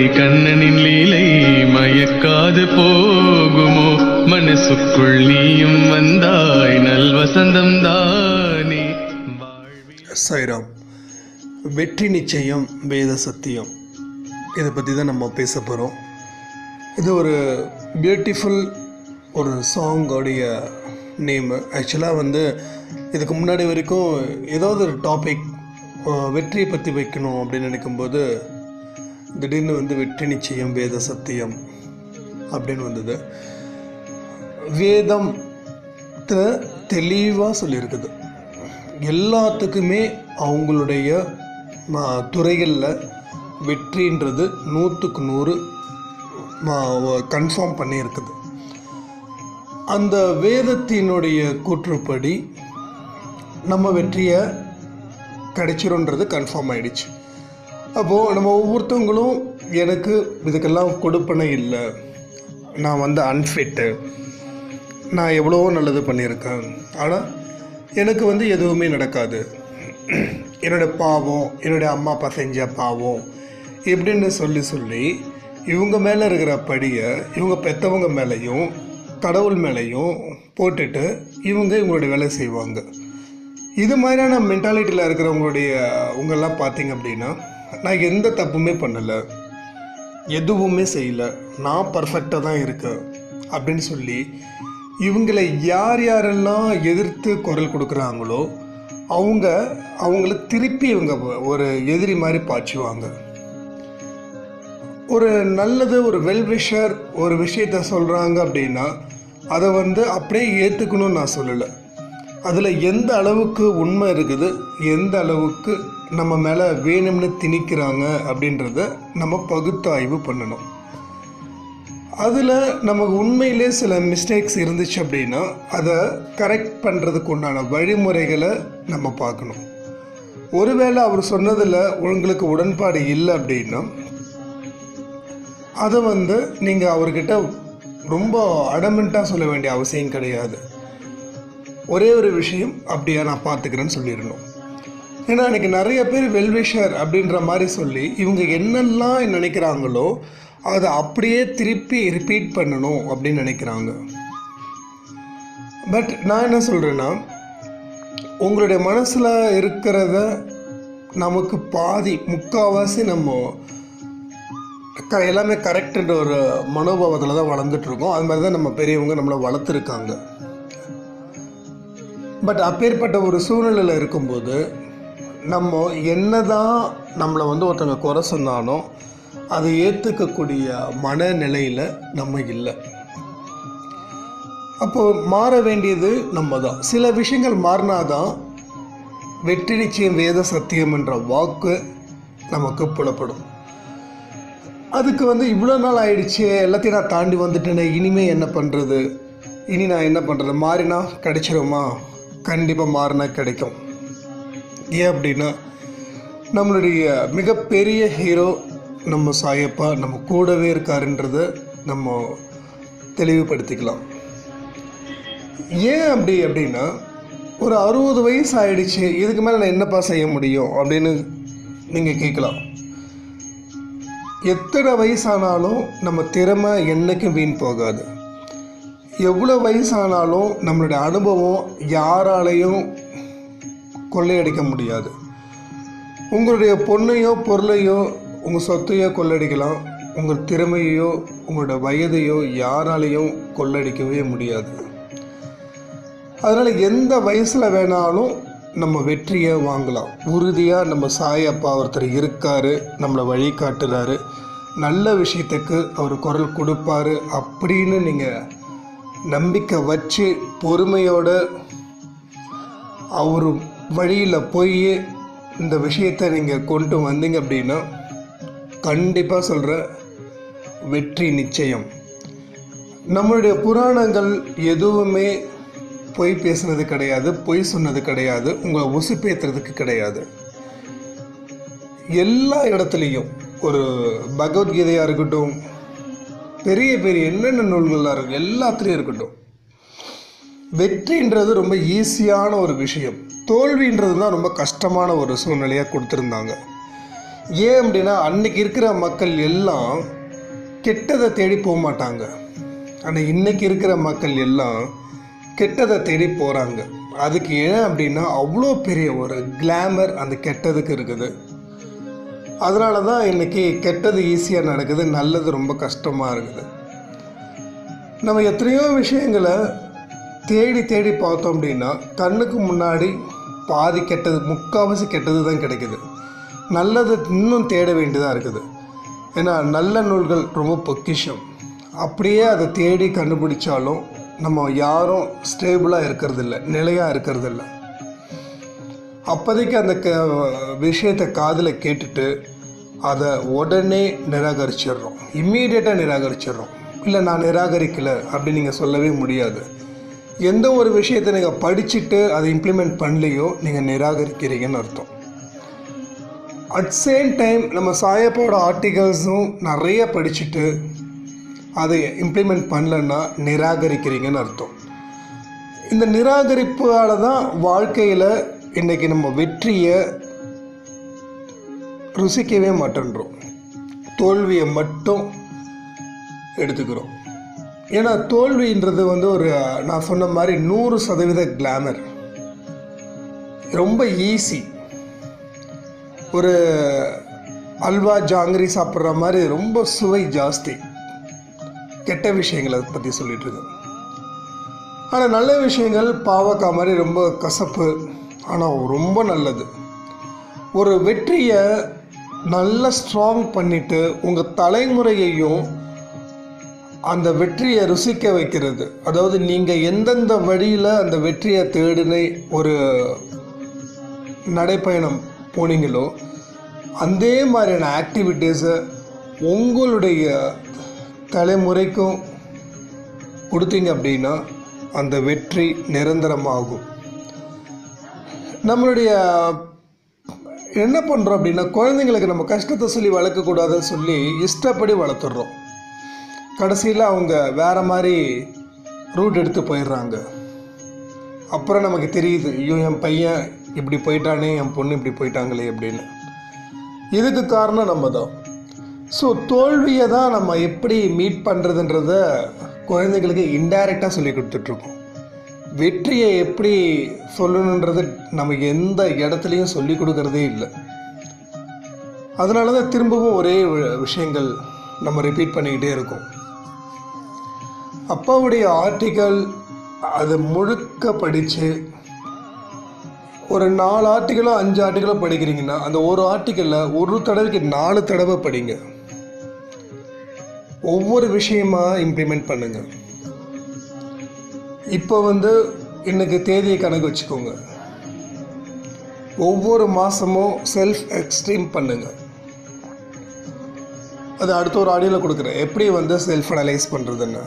கண்ணனின் லீலை மயக்காது போகுமோ மனசுக்குள் நீயும் வந்தாய் நல்வசந்தம் தானே வாழ்வில் சாய்ராம் வெற்றி நிச்சயம் வேத சத்தியம் இதை பற்றி தான் நம்ம பேச போகிறோம் இது ஒரு பியூட்டிஃபுல் ஒரு சாங்கோடைய நேமு ஆக்சுவலாக வந்து இதுக்கு முன்னாடி வரைக்கும் ஏதாவது ஒரு டாபிக் வெற்றியை பற்றி வைக்கணும் அப்படின்னு நினைக்கும்போது திடீர்னு வந்து வெற்றி நிச்சயம் வேத சத்தியம் அப்படின்னு வந்தது வேதம் தெளிவாக சொல்லியிருக்குது எல்லாத்துக்குமே அவங்களுடைய துறைகளில் வெற்றின்றது நூற்றுக்கு நூறு கன்ஃபார்ம் பண்ணியிருக்குது அந்த வேதத்தினுடைய கூற்றுப்படி நம்ம வெற்றியை கிடைச்சிருன்றது கன்ஃபார்ம் ஆயிடுச்சு அப்போது நம்ம ஒவ்வொருத்தவங்களும் எனக்கு இதுக்கெல்லாம் கொடுப்பனை இல்லை நான் வந்து அன்ஃபிட்டு நான் எவ்வளவோ நல்லது பண்ணியிருக்கேன் ஆனால் எனக்கு வந்து எதுவுமே நடக்காது என்னோட பாவம் என்னுடைய அம்மா அப்பா செஞ்ச பாவம் இப்படின்னு சொல்லி சொல்லி இவங்க மேலே இருக்கிற படியை இவங்க பெற்றவங்க மேலேயும் கடவுள் மேலேயும் போட்டுட்டு இவங்க இவங்களுடைய வேலை செய்வாங்க இது மாதிரியான மென்டாலிட்டியில் இருக்கிறவங்களுடைய உங்கெல்லாம் பார்த்தீங்க அப்படின்னா நான் எந்த தப்புமே பண்ணலை எதுவுமே செய்யலை நான் பர்ஃபெக்டாக தான் இருக்கேன் அப்படின்னு சொல்லி இவங்களை யார் யாரெல்லாம் எதிர்த்து குரல் கொடுக்குறாங்களோ அவங்க அவங்கள திருப்பி இவங்க ஒரு எதிரி மாதிரி பாய்ச்சுவாங்க ஒரு நல்லது ஒரு வெல்விஷர் ஒரு விஷயத்த சொல்கிறாங்க அப்படின்னா அதை வந்து அப்படியே ஏற்றுக்கணும்னு நான் சொல்லலை அதில் எந்த அளவுக்கு உண்மை இருக்குது எந்த அளவுக்கு நம்ம மேலே வேணும்னு திணிக்கிறாங்க அப்படின்றத நம்ம பகுத்தாய்வு பண்ணணும் அதில் நமக்கு உண்மையிலே சில மிஸ்டேக்ஸ் இருந்துச்சு அப்படின்னா அதை கரெக்ட் பண்ணுறதுக்கு உண்டான வழிமுறைகளை நம்ம பார்க்கணும் ஒருவேளை அவர் சொன்னதில் உங்களுக்கு உடன்பாடு இல்லை அப்படின்னா அதை வந்து நீங்கள் அவர்கிட்ட ரொம்ப அடமெண்ட்டாக சொல்ல வேண்டிய அவசியம் கிடையாது ஒரே ஒரு விஷயம் அப்படியா நான் பார்த்துக்கிறேன்னு சொல்லிடணும் ஏன்னா எனக்கு நிறைய பேர் வெல்விஷர் அப்படின்ற மாதிரி சொல்லி இவங்க என்னெல்லாம் நினைக்கிறாங்களோ அதை அப்படியே திருப்பி ரிப்பீட் பண்ணணும் அப்படின்னு நினைக்கிறாங்க பட் நான் என்ன சொல்கிறேன்னா உங்களுடைய மனசில் இருக்கிறத நமக்கு பாதி முக்கால்வாசி நம்ம க எல்லாமே கரெக்டுன்ற ஒரு மனோபாவத்தில் தான் வளர்ந்துட்டுருக்கோம் அது மாதிரி தான் நம்ம பெரியவங்க நம்மளை வளர்த்துருக்காங்க பட் அப்பேற்பட்ட ஒரு சூழ்நிலையில் இருக்கும்போது நம்ம என்னதான் நம்மளை வந்து ஒருத்தவங்க குறை சொன்னாலும் அதை ஏற்றுக்கக்கூடிய மனநிலையில் நம்ம இல்லை அப்போது மாற வேண்டியது நம்ம தான் சில விஷயங்கள் மாறினாதான் வெற்றி நிச்சயம் வேத சத்தியம் என்ற வாக்கு நமக்கு புலப்படும் அதுக்கு வந்து இவ்வளோ நாள் ஆயிடுச்சு எல்லாத்தையும் நான் தாண்டி வந்துட்டேனே இனிமே என்ன பண்ணுறது இனி நான் என்ன பண்ணுறது மாறினா கிடைச்சிருமா கண்டிப்பாக மாறினா கிடைக்கும் ஏன் அப்படின்னா நம்மளுடைய மிகப்பெரிய ஹீரோ நம்ம சாயப்பா நம்ம கூடவே இருக்காருன்றத நம்ம தெளிவுபடுத்திக்கலாம் ஏன் அப்படி அப்படின்னா ஒரு அறுபது வயசு ஆயிடுச்சு இதுக்கு மேலே நான் என்னப்பா செய்ய முடியும் அப்படின்னு நீங்கள் கேட்கலாம் எத்தனை வயசானாலும் நம்ம திறமை என்றைக்கும் வீண் போகாது எவ்வளோ வயசானாலும் நம்மளுடைய அனுபவம் யாராலையும் கொள்ளையடிக்க முடியாது உங்களுடைய பொண்ணையோ பொருளையோ உங்கள் சொத்தையோ கொள்ளடிக்கலாம் உங்கள் திறமையோ உங்களோட வயதையோ யாராலையும் கொள்ளடிக்கவே முடியாது அதனால் எந்த வயசில் வேணாலும் நம்ம வெற்றியை வாங்கலாம் உறுதியாக நம்ம சாயப்பா ஒருத்தர் இருக்கார் நம்மளை வழி காட்டுறாரு நல்ல விஷயத்துக்கு அவர் குரல் கொடுப்பாரு அப்படின்னு நீங்கள் நம்பிக்கை வச்சு பொறுமையோட அவர் வழியில் போய் இந்த விஷயத்தை நீங்கள் கொண்டு வந்தீங்க அப்படின்னா கண்டிப்பாக சொல்கிற வெற்றி நிச்சயம் நம்மளுடைய புராணங்கள் எதுவுமே பொய் பேசுனது கிடையாது பொய் சொன்னது கிடையாது உங்களை உசுப்பேத்துறதுக்கு கிடையாது எல்லா இடத்துலையும் ஒரு பகவத்கீதையாக இருக்கட்டும் பெரிய பெரிய என்னென்ன நூல்களாக இருக்கும் எல்லாத்துலேயும் இருக்கட்டும் வெற்றின்றது ரொம்ப ஈஸியான ஒரு விஷயம் தோல்வின்றது தான் ரொம்ப கஷ்டமான ஒரு சூழ்நிலையாக கொடுத்துருந்தாங்க ஏன் அப்படின்னா அன்னைக்கு இருக்கிற மக்கள் எல்லாம் கெட்டதை தேடி போக மாட்டாங்க ஆனால் இன்னைக்கு இருக்கிற மக்கள் எல்லாம் கெட்டதை தேடி போகிறாங்க அதுக்கு ஏன் அப்படின்னா அவ்வளோ பெரிய ஒரு கிளாமர் அந்த கெட்டதுக்கு இருக்குது அதனால தான் இன்னைக்கு கெட்டது ஈஸியாக நடக்குது நல்லது ரொம்ப கஷ்டமாக இருக்குது நம்ம எத்தனையோ விஷயங்களை தேடி தேடி பார்த்தோம் அப்படின்னா கண்ணுக்கு முன்னாடி பாதி கெட்டது முக்கால்வாசி கெட்டது தான் கிடைக்குது நல்லது இன்னும் தேட வேண்டியதாக இருக்குது ஏன்னா நல்ல நூல்கள் ரொம்ப பொக்கிஷம் அப்படியே அதை தேடி கண்டுபிடிச்சாலும் நம்ம யாரும் ஸ்டேபிளாக இருக்கிறதில்ல நிலையாக இருக்கிறதில்ல அப்போதைக்கு அந்த க விஷயத்தை காதில் கேட்டுட்டு அதை உடனே நிராகரிச்சிடுறோம் இம்மீடியட்டாக நிராகரிச்சிடுறோம் இல்லை நான் நிராகரிக்கலை அப்படின்னு நீங்கள் சொல்லவே முடியாது எந்த ஒரு விஷயத்தை நீங்கள் படிச்சுட்டு அதை இம்ப்ளிமெண்ட் பண்ணலையோ நீங்கள் நிராகரிக்கிறீங்கன்னு அர்த்தம் அட் சேம் டைம் நம்ம சாயப்போட ஆர்டிகல்ஸும் நிறைய படிச்சுட்டு அதை இம்ப்ளிமெண்ட் பண்ணலன்னா நிராகரிக்கிறீங்கன்னு அர்த்தம் இந்த நிராகரிப்பால் தான் வாழ்க்கையில் இன்றைக்கி நம்ம வெற்றியை ருசிக்கவே மாட்டேன்றோம் தோல்வியை மட்டும் எடுத்துக்கிறோம் ஏன்னா தோல்வின்றது வந்து ஒரு நான் சொன்ன மாதிரி நூறு சதவீத கிளாமர் ரொம்ப ஈஸி ஒரு அல்வா ஜாங்கிரி சாப்பிட்ற மாதிரி ரொம்ப சுவை ஜாஸ்தி கெட்ட விஷயங்களை பற்றி சொல்லிட்டு இருக்கேன் ஆனால் நல்ல விஷயங்கள் பாவக்காய் மாதிரி ரொம்ப கசப்பு ஆனால் ரொம்ப நல்லது ஒரு வெற்றியை நல்லா ஸ்ட்ராங் பண்ணிட்டு உங்கள் தலைமுறையையும் அந்த வெற்றியை ருசிக்க வைக்கிறது அதாவது நீங்கள் எந்தெந்த வழியில் அந்த வெற்றியை தேடினை ஒரு நடைப்பயணம் போனீங்களோ அதே மாதிரியான ஆக்டிவிட்டீஸை உங்களுடைய தலைமுறைக்கும் கொடுத்தீங்க அப்படின்னா அந்த வெற்றி நிரந்தரமாகும் நம்மளுடைய என்ன பண்ணுறோம் அப்படின்னா குழந்தைங்களுக்கு நம்ம கஷ்டத்தை சொல்லி வளர்க்கக்கூடாதுன்னு சொல்லி இஷ்டப்படி வளர்த்துடுறோம் கடைசியில் அவங்க வேறு மாதிரி ரூட் எடுத்து போயிடுறாங்க அப்புறம் நமக்கு தெரியுது ஐயோ என் பையன் இப்படி போயிட்டானே என் பொண்ணு இப்படி போயிட்டாங்களே அப்படின்னு இதுக்கு காரணம் நம்ம தான் ஸோ தோல்வியை தான் நம்ம எப்படி மீட் பண்ணுறதுன்றத குழந்தைங்களுக்கு இன்டைரக்டாக சொல்லி கொடுத்துட்ருக்கோம் வெற்றியை எப்படி சொல்லணுன்றது நம்ம எந்த இடத்துலையும் சொல்லி கொடுக்கறதே இல்லை அதனால தான் திரும்பவும் ஒரே வி- விஷயங்கள் நம்ம ரிப்பீட் பண்ணிக்கிட்டே இருக்கோம் அப்பாவுடைய ஆர்டிக்கல் அதை முழுக்க படித்து ஒரு நாலு ஆர்டிக்கலோ அஞ்சு ஆர்டிக்கலோ படிக்கிறீங்கன்னா அந்த ஒரு ஆர்டிக்கலில் ஒரு தடவைக்கு நாலு தடவை படிங்க ஒவ்வொரு விஷயமா இம்ப்ளிமெண்ட் பண்ணுங்க இப்போ வந்து இன்னைக்கு தேதியை கணக்கு வச்சுக்கோங்க ஒவ்வொரு மாதமும் செல்ஃப் எக்ஸ்ட்ரீம் பண்ணுங்க அது அடுத்த ஒரு ஆடியோவில் கொடுக்குறேன் எப்படி வந்து செல்ஃப் அனலைஸ் பண்ணுறதுன்னு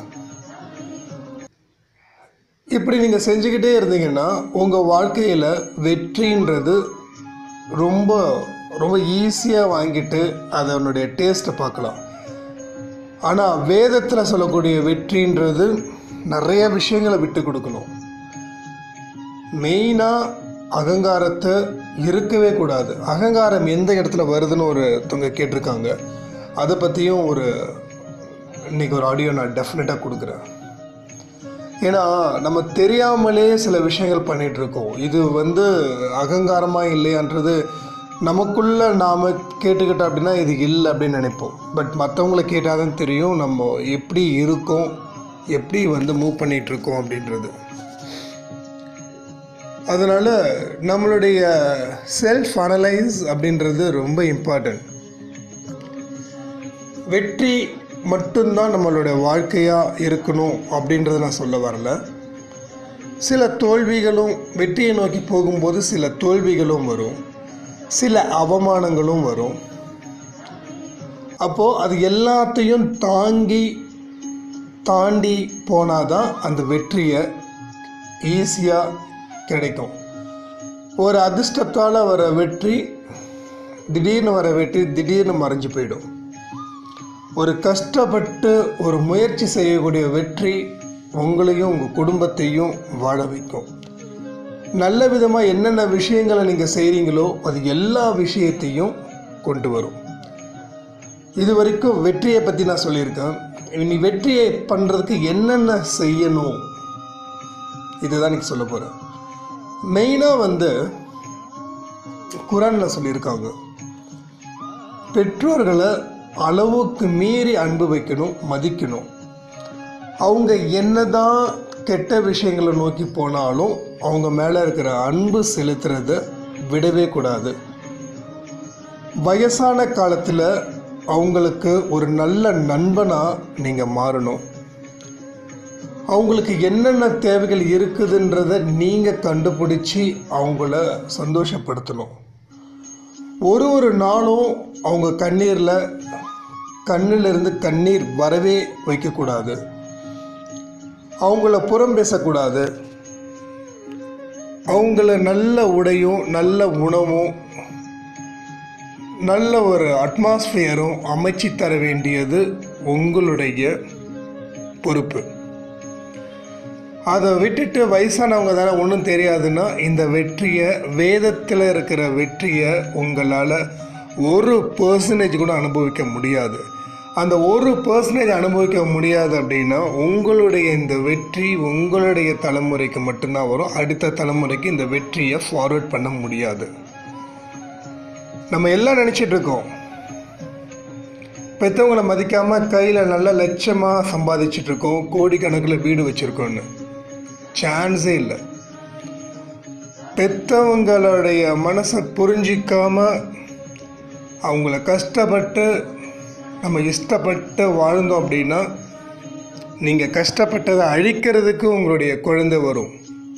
இப்படி நீங்கள் செஞ்சுக்கிட்டே இருந்தீங்கன்னா உங்கள் வாழ்க்கையில் வெற்றின்றது ரொம்ப ரொம்ப ஈஸியாக வாங்கிட்டு அதனுடைய டேஸ்ட்டை பார்க்கலாம் ஆனால் வேதத்தில் சொல்லக்கூடிய வெற்றின்றது நிறைய விஷயங்களை விட்டு கொடுக்கணும் மெயினாக அகங்காரத்தை இருக்கவே கூடாது அகங்காரம் எந்த இடத்துல வருதுன்னு ஒருத்தவங்க கேட்டிருக்காங்க அதை பற்றியும் ஒரு இன்னைக்கு ஒரு ஆடியோ நான் டெஃபினட்டாக கொடுக்குறேன் ஏன்னா நம்ம தெரியாமலே சில விஷயங்கள் பண்ணிட்டு இருக்கோம் இது வந்து அகங்காரமாக இல்லையான்றது நமக்குள்ள நாம் கேட்டுக்கிட்டோம் அப்படின்னா இது இல்லை அப்படின்னு நினைப்போம் பட் மற்றவங்கள கேட்டால் தான் தெரியும் நம்ம எப்படி இருக்கோம் எப்படி வந்து மூவ் பண்ணிட்டு இருக்கோம் அப்படின்றது அதனால் நம்மளுடைய செல்ஃப் அனலைஸ் அப்படின்றது ரொம்ப இம்பார்ட்டன்ட் வெற்றி மட்டும்தான் நம்மளுடைய வாழ்க்கையாக இருக்கணும் அப்படின்றத நான் சொல்ல வரல சில தோல்விகளும் வெற்றியை நோக்கி போகும்போது சில தோல்விகளும் வரும் சில அவமானங்களும் வரும் அப்போது அது எல்லாத்தையும் தாங்கி தாண்டி போனாதான் அந்த வெற்றியை ஈஸியாக கிடைக்கும் ஒரு அதிர்ஷ்டத்தால் வர வெற்றி திடீர்னு வர வெற்றி திடீர்னு மறைஞ்சு போயிடும் ஒரு கஷ்டப்பட்டு ஒரு முயற்சி செய்யக்கூடிய வெற்றி உங்களையும் உங்கள் குடும்பத்தையும் வாழ வைக்கும் நல்ல விதமாக என்னென்ன விஷயங்களை நீங்கள் செய்கிறீங்களோ அது எல்லா விஷயத்தையும் கொண்டு வரும் இது வரைக்கும் வெற்றியை பற்றி நான் சொல்லியிருக்கேன் இனி வெற்றியை பண்ணுறதுக்கு என்னென்ன செய்யணும் இதுதான் இன்னைக்கு சொல்ல போகிறேன் மெயினாக வந்து குரானில் சொல்லியிருக்காங்க பெற்றோர்களை அளவுக்கு மீறி அன்பு வைக்கணும் மதிக்கணும் அவங்க என்னதான் கெட்ட விஷயங்களை நோக்கி போனாலும் அவங்க மேலே இருக்கிற அன்பு செலுத்துறத விடவே கூடாது வயசான காலத்தில் அவங்களுக்கு ஒரு நல்ல நண்பனாக நீங்கள் மாறணும் அவங்களுக்கு என்னென்ன தேவைகள் இருக்குதுன்றத நீங்கள் கண்டுபிடிச்சி அவங்கள சந்தோஷப்படுத்தணும் ஒரு ஒரு நாளும் அவங்க கண்ணீரில் கண்ணிலிருந்து கண்ணீர் வரவே வைக்கக்கூடாது அவங்கள புறம் பேசக்கூடாது அவங்கள நல்ல உடையும் நல்ல உணவும் நல்ல ஒரு அட்மாஸ்பியரும் அமைச்சு தர வேண்டியது உங்களுடைய பொறுப்பு அதை விட்டுட்டு வயசானவங்க தானே ஒன்றும் தெரியாதுன்னா இந்த வெற்றியை வேதத்தில் இருக்கிற வெற்றியை உங்களால் ஒரு பர்சன்டேஜ் கூட அனுபவிக்க முடியாது அந்த ஒரு பர்சன்டேஜ் அனுபவிக்க முடியாது அப்படின்னா உங்களுடைய இந்த வெற்றி உங்களுடைய தலைமுறைக்கு மட்டும்தான் வரும் அடுத்த தலைமுறைக்கு இந்த வெற்றியை ஃபார்வர்ட் பண்ண முடியாது நம்ம எல்லாம் நினச்சிட்டு இருக்கோம் பெற்றவங்களை மதிக்காமல் கையில் நல்ல லட்சமாக சம்பாதிச்சிட்டு இருக்கோம் கோடிக்கணக்கில் வீடு வச்சுருக்கோன்னு சான்ஸே இல்லை பெற்றவங்களுடைய மனசை புரிஞ்சிக்காம அவங்கள கஷ்டப்பட்டு நம்ம இஷ்டப்பட்டு வாழ்ந்தோம் அப்படின்னா நீங்கள் கஷ்டப்பட்டதை அழிக்கிறதுக்கு உங்களுடைய குழந்தை வரும்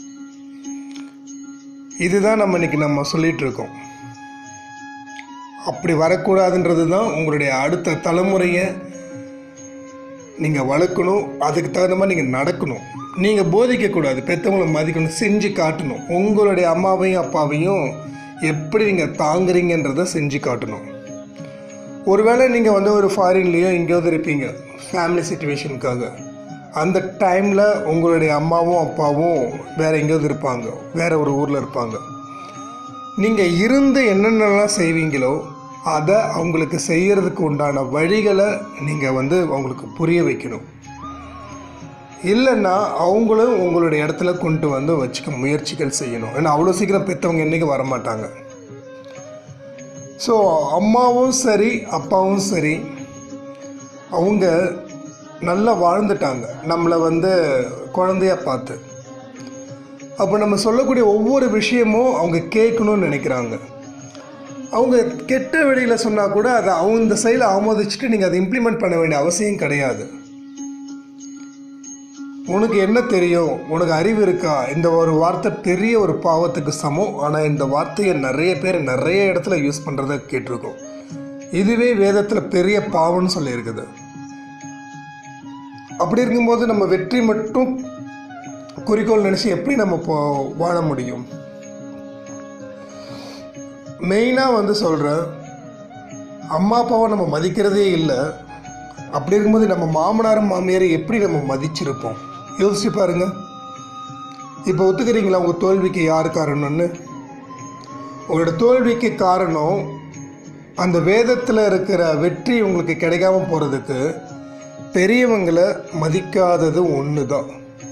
இதுதான் நம்ம இன்னைக்கு நம்ம சொல்லிட்டு இருக்கோம் அப்படி வரக்கூடாதுன்றது தான் உங்களுடைய அடுத்த தலைமுறையை நீங்கள் வளர்க்கணும் அதுக்கு தகுந்த மாதிரி நீங்கள் நடக்கணும் நீங்கள் போதிக்கக்கூடாது பெற்றவங்களை மதிக்கணும் செஞ்சு காட்டணும் உங்களுடைய அம்மாவையும் அப்பாவையும் எப்படி நீங்கள் தாங்குறீங்கன்றதை செஞ்சு காட்டணும் ஒருவேளை நீங்கள் வந்து ஒரு ஃபாரின்லேயோ எங்கேயாவது இருப்பீங்க ஃபேமிலி சுச்சுவேஷனுக்காக அந்த டைமில் உங்களுடைய அம்மாவும் அப்பாவும் வேறு எங்கேயாவது இருப்பாங்க வேறு ஒரு ஊரில் இருப்பாங்க நீங்கள் இருந்து என்னென்னலாம் செய்வீங்களோ அதை அவங்களுக்கு செய்கிறதுக்கு உண்டான வழிகளை நீங்கள் வந்து அவங்களுக்கு புரிய வைக்கணும் இல்லைன்னா அவங்களும் உங்களுடைய இடத்துல கொண்டு வந்து வச்சுக்க முயற்சிகள் செய்யணும் ஏன்னா அவ்வளோ சீக்கிரம் பெற்றவங்க என்றைக்கும் வரமாட்டாங்க ஸோ அம்மாவும் சரி அப்பாவும் சரி அவங்க நல்லா வாழ்ந்துட்டாங்க நம்மளை வந்து குழந்தையா பார்த்து அப்போ நம்ம சொல்லக்கூடிய ஒவ்வொரு விஷயமும் அவங்க கேட்கணும்னு நினைக்கிறாங்க அவங்க கெட்ட வழியில் சொன்னால் கூட அதை அவங்க இந்த சைடில் ஆமோதிச்சுட்டு நீங்கள் அதை இம்ப்ளிமெண்ட் பண்ண வேண்டிய அவசியம் கிடையாது உனக்கு என்ன தெரியும் உனக்கு அறிவு இருக்கா இந்த ஒரு வார்த்தை பெரிய ஒரு பாவத்துக்கு சமம் ஆனால் இந்த வார்த்தையை நிறைய பேர் நிறைய இடத்துல யூஸ் பண்ணுறத கேட்டிருக்கோம் இதுவே வேதத்தில் பெரிய பாவம்னு சொல்லியிருக்குது அப்படி இருக்கும்போது நம்ம வெற்றி மட்டும் குறிக்கோள் நினச்சி எப்படி நம்ம இப்போ வாழ முடியும் மெயினாக வந்து சொல்கிறேன் அம்மா அப்பாவை நம்ம மதிக்கிறதே இல்லை அப்படி இருக்கும்போது நம்ம மாமனாரும் மாமியாரை எப்படி நம்ம மதிச்சிருப்போம் யோசிச்சு பாருங்க இப்போ ஒத்துக்கிறீங்களா உங்கள் தோல்விக்கு யார் காரணம்னு உங்களோட தோல்விக்கு காரணம் அந்த வேதத்தில் இருக்கிற வெற்றி உங்களுக்கு கிடைக்காம போகிறதுக்கு பெரியவங்களை மதிக்காதது ஒன்று தான்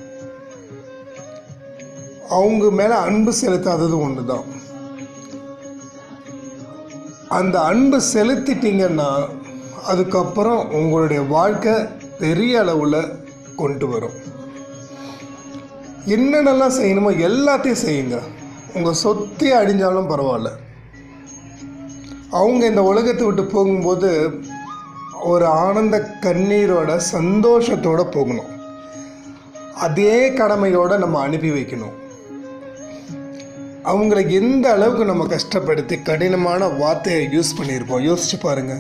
அவங்க மேலே அன்பு செலுத்தாதது ஒன்று தான் அந்த அன்பு செலுத்திட்டீங்கன்னா அதுக்கப்புறம் உங்களுடைய வாழ்க்கை பெரிய அளவில் கொண்டு வரும் என்னென்னலாம் செய்யணுமோ எல்லாத்தையும் செய்யுங்க உங்கள் சொத்தே அடிஞ்சாலும் பரவாயில்ல அவங்க இந்த உலகத்தை விட்டு போகும்போது ஒரு ஆனந்த கண்ணீரோட சந்தோஷத்தோட போகணும் அதே கடமையோட நம்ம அனுப்பி வைக்கணும் அவங்கள எந்த அளவுக்கு நம்ம கஷ்டப்படுத்தி கடினமான வார்த்தையை யூஸ் பண்ணியிருப்போம் யோசிச்சு பாருங்க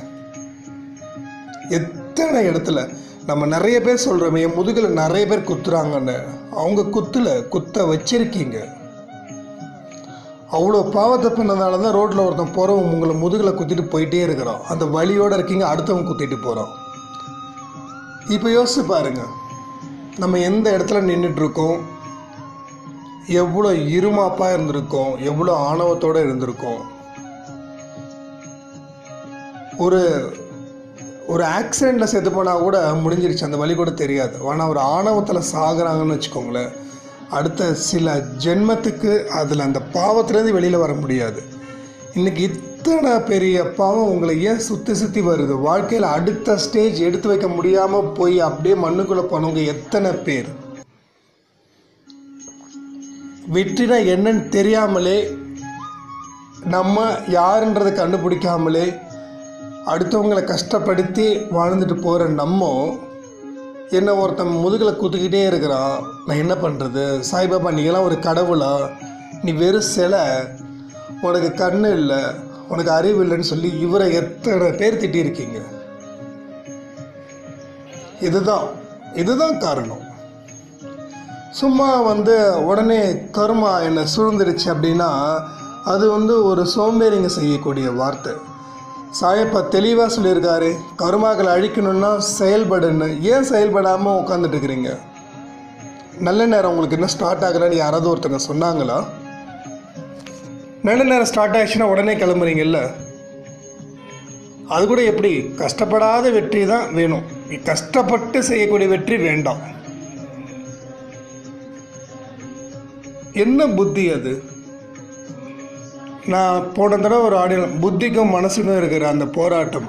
எத்தனை இடத்துல நம்ம நிறைய பேர் சொல்கிறோமே என் முதுகில் நிறைய பேர் குத்துறாங்கன்னு அவங்க குத்துல குத்த வச்சிருக்கீங்க அவ்வளோ பாவத்தை பண்ணதால தான் ரோட்டில் ஒருத்தன் போகிறவன் உங்களை முதுகில் குத்திட்டு போயிட்டே இருக்கிறான் அந்த வழியோடு இருக்கீங்க அடுத்தவன் குத்திட்டு போகிறான் இப்போ யோசிச்சு பாருங்க நம்ம எந்த இடத்துல நின்றுட்டு இருக்கோம் எவ்வளோ இருமாப்பாக இருந்திருக்கோம் எவ்வளோ ஆணவத்தோடு இருந்திருக்கோம் ஒரு ஒரு ஆக்சிடெண்ட்டில் செத்து போனால் கூட முடிஞ்சிருச்சு அந்த வழி கூட தெரியாது ஆனால் ஒரு ஆணவத்தில் சாகுறாங்கன்னு வச்சுக்கோங்களேன் அடுத்த சில ஜென்மத்துக்கு அதில் அந்த பாவத்துலேருந்து வெளியில் வர முடியாது இன்றைக்கி இத்தனை பெரிய பாவம் உங்களை ஏன் சுற்றி சுற்றி வருது வாழ்க்கையில் அடுத்த ஸ்டேஜ் எடுத்து வைக்க முடியாமல் போய் அப்படியே மண்ணுக்குள்ளே போனவங்க எத்தனை பேர் வெற்றினா என்னன்னு தெரியாமலே நம்ம யாருன்றதை கண்டுபிடிக்காமலே அடுத்தவங்களை கஷ்டப்படுத்தி வாழ்ந்துட்டு போகிற நம்ம என்ன ஒருத்தன் முதுகில் குத்திக்கிட்டே இருக்கிறான் நான் என்ன பண்ணுறது சாய்பாபா நீங்களாம் ஒரு கடவுளா நீ வெறும் சிலை உனக்கு கண்ணு இல்லை உனக்கு அறிவு இல்லைன்னு சொல்லி இவரை எத்தனை பேர் திட்டியிருக்கீங்க இதுதான் இதுதான் காரணம் சும்மா வந்து உடனே கர்மா என்னை சூழ்ந்துடுச்சு அப்படின்னா அது வந்து ஒரு சோம்பேறிங்க செய்யக்கூடிய வார்த்தை சாயப்பா தெளிவாக சொல்லியிருக்காரு கருமாக்களை அழிக்கணும்னா செயல்படுன்னு ஏன் செயல்படாமல் உட்காந்துட்டு இருக்கிறீங்க நல்ல நேரம் உங்களுக்கு இன்னும் ஸ்டார்ட் ஆகலைன்னு யாராவது ஒருத்தங்க சொன்னாங்களா நல்ல நேரம் ஸ்டார்ட் ஆயிடுச்சுன்னா உடனே கிளம்புறீங்கல்ல அது கூட எப்படி கஷ்டப்படாத வெற்றி தான் வேணும் கஷ்டப்பட்டு செய்யக்கூடிய வெற்றி வேண்டாம் என்ன புத்தி அது நான் போன தடவை ஒரு ஆடியோ புத்திக்கும் மனசுக்கும் இருக்கிற அந்த போராட்டம்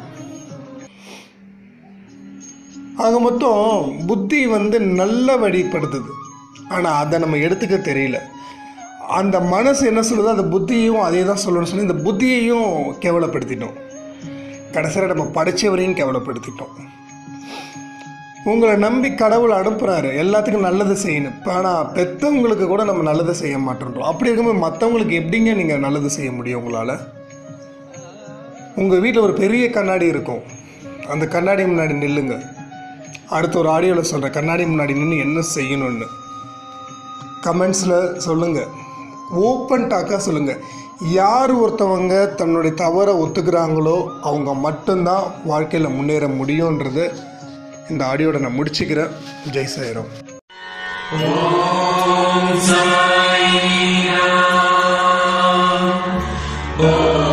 ஆக மொத்தம் புத்தி வந்து நல்ல வழிப்படுத்துது ஆனால் அதை நம்ம எடுத்துக்க தெரியல அந்த மனசு என்ன சொல்லுதோ அந்த புத்தியையும் அதே தான் சொல்லணும்னு சொல்லி இந்த புத்தியையும் கேவலப்படுத்திட்டோம் கடைசியில் நம்ம படித்தவரையும் கேவலப்படுத்திட்டோம் உங்களை நம்பி கடவுள் அனுப்புகிறாரு எல்லாத்துக்கும் நல்லது செய்யணும் இப்போ ஆனால் பெற்றவங்களுக்கு கூட நம்ம நல்லது செய்ய மாட்டேன்றோம் அப்படி இருக்கும்போது மற்றவங்களுக்கு எப்படிங்க நீங்கள் நல்லது செய்ய முடியும் உங்களால் உங்கள் வீட்டில் ஒரு பெரிய கண்ணாடி இருக்கும் அந்த கண்ணாடி முன்னாடி நில்லுங்க அடுத்த ஒரு ஆடியோவில் சொல்கிறேன் கண்ணாடி முன்னாடி நின்று என்ன செய்யணும்னு கமெண்ட்ஸில் சொல்லுங்கள் ஓப்பன் டாக்காக சொல்லுங்கள் யார் ஒருத்தவங்க தன்னுடைய தவறை ஒத்துக்கிறாங்களோ அவங்க மட்டும்தான் வாழ்க்கையில் முன்னேற முடியுன்றது இந்த ஆடியோட நான் முடிச்சுக்கிறேன் ஜெய் சாயிரம் ஓம்